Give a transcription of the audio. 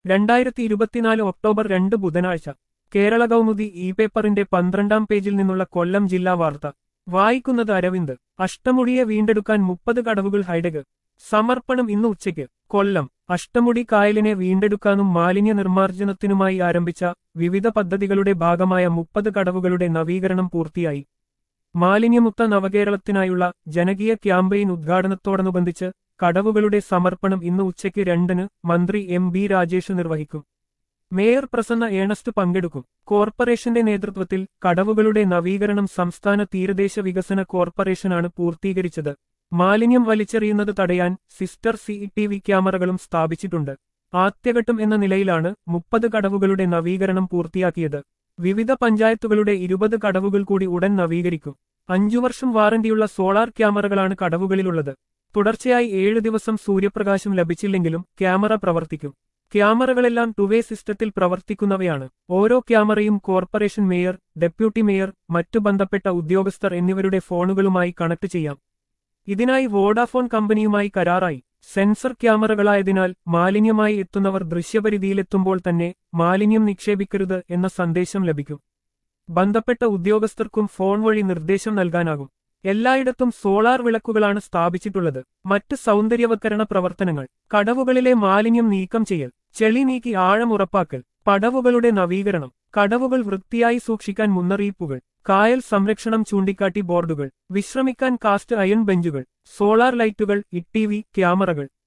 രണ്ടായിരത്തി ഇരുപത്തിനാല് ഒക്ടോബർ രണ്ട് ബുധനാഴ്ച കേരള കൗമുദി ഇ പേപ്പറിന്റെ പന്ത്രണ്ടാം പേജിൽ നിന്നുള്ള കൊല്ലം ജില്ലാ വാർത്ത വായിക്കുന്നത് അരവിന്ദ് അഷ്ടമുടിയെ വീണ്ടെടുക്കാൻ മുപ്പത് കടവുകൾ ഹൈഡഗ് സമർപ്പണം ഇന്ന് ഉച്ചയ്ക്ക് കൊല്ലം അഷ്ടമുടി കായലിനെ വീണ്ടെടുക്കാനും മാലിന്യ നിർമ്മാർജ്ജനത്തിനുമായി ആരംഭിച്ച വിവിധ പദ്ധതികളുടെ ഭാഗമായ മുപ്പത് കടവുകളുടെ നവീകരണം പൂർത്തിയായി മാലിന്യമുക്ത നവകേരളത്തിനായുള്ള ജനകീയ ക്യാമ്പയിൻ ഉദ്ഘാടനത്തോടനുബന്ധിച്ച് കടവുകളുടെ സമർപ്പണം ഇന്ന് ഉച്ചയ്ക്ക് രണ്ടിന് മന്ത്രി എം ബി രാജേഷ് നിർവഹിക്കും മേയർ പ്രസന്ന ഏണസ്റ്റ് പങ്കെടുക്കും കോർപ്പറേഷന്റെ നേതൃത്വത്തിൽ കടവുകളുടെ നവീകരണം സംസ്ഥാന തീരദേശ വികസന കോർപ്പറേഷനാണ് പൂർത്തീകരിച്ചത് മാലിന്യം വലിച്ചെറിയുന്നത് തടയാൻ സിസ്റ്റർ സി ടി വി ക്യാമറകളും സ്ഥാപിച്ചിട്ടുണ്ട് ആദ്യഘട്ടം എന്ന നിലയിലാണ് മുപ്പത് കടവുകളുടെ നവീകരണം പൂർത്തിയാക്കിയത് വിവിധ പഞ്ചായത്തുകളുടെ ഇരുപത് കടവുകൾ കൂടി ഉടൻ നവീകരിക്കും അഞ്ചു വർഷം വാറന്റിയുള്ള സോളാർ ക്യാമറകളാണ് കടവുകളിലുള്ളത് തുടർച്ചയായി ഏഴ് ദിവസം സൂര്യപ്രകാശം ലഭിച്ചില്ലെങ്കിലും ക്യാമറ പ്രവർത്തിക്കും ക്യാമറകളെല്ലാം ടുവേ സിസ്റ്റത്തിൽ പ്രവർത്തിക്കുന്നവയാണ് ഓരോ ക്യാമറയും കോർപ്പറേഷൻ മേയർ ഡെപ്യൂട്ടി മേയർ മറ്റു ബന്ധപ്പെട്ട ഉദ്യോഗസ്ഥർ എന്നിവരുടെ ഫോണുകളുമായി കണക്ട് ചെയ്യാം ഇതിനായി വോഡാഫോൺ കമ്പനിയുമായി കരാറായി സെൻസർ ക്യാമറകളായതിനാൽ മാലിന്യമായി എത്തുന്നവർ ദൃശ്യപരിധിയിലെത്തുമ്പോൾ തന്നെ മാലിന്യം നിക്ഷേപിക്കരുത് എന്ന സന്ദേശം ലഭിക്കും ബന്ധപ്പെട്ട ഉദ്യോഗസ്ഥർക്കും ഫോൺ വഴി നിർദ്ദേശം നൽകാനാകും എല്ലായിടത്തും സോളാർ വിളക്കുകളാണ് സ്ഥാപിച്ചിട്ടുള്ളത് മറ്റ് സൗന്ദര്യവത്കരണ പ്രവർത്തനങ്ങൾ കടവുകളിലെ മാലിന്യം നീക്കം ചെയ്യൽ ചെളി നീക്കി ആഴം ഉറപ്പാക്കൽ പടവുകളുടെ നവീകരണം കടവുകൾ വൃത്തിയായി സൂക്ഷിക്കാൻ മുന്നറിയിപ്പുകൾ കായൽ സംരക്ഷണം ചൂണ്ടിക്കാട്ടി ബോർഡുകൾ വിശ്രമിക്കാൻ കാസ്റ്റ് അയൺ ബെഞ്ചുകൾ സോളാർ ലൈറ്റുകൾ ഇ ക്യാമറകൾ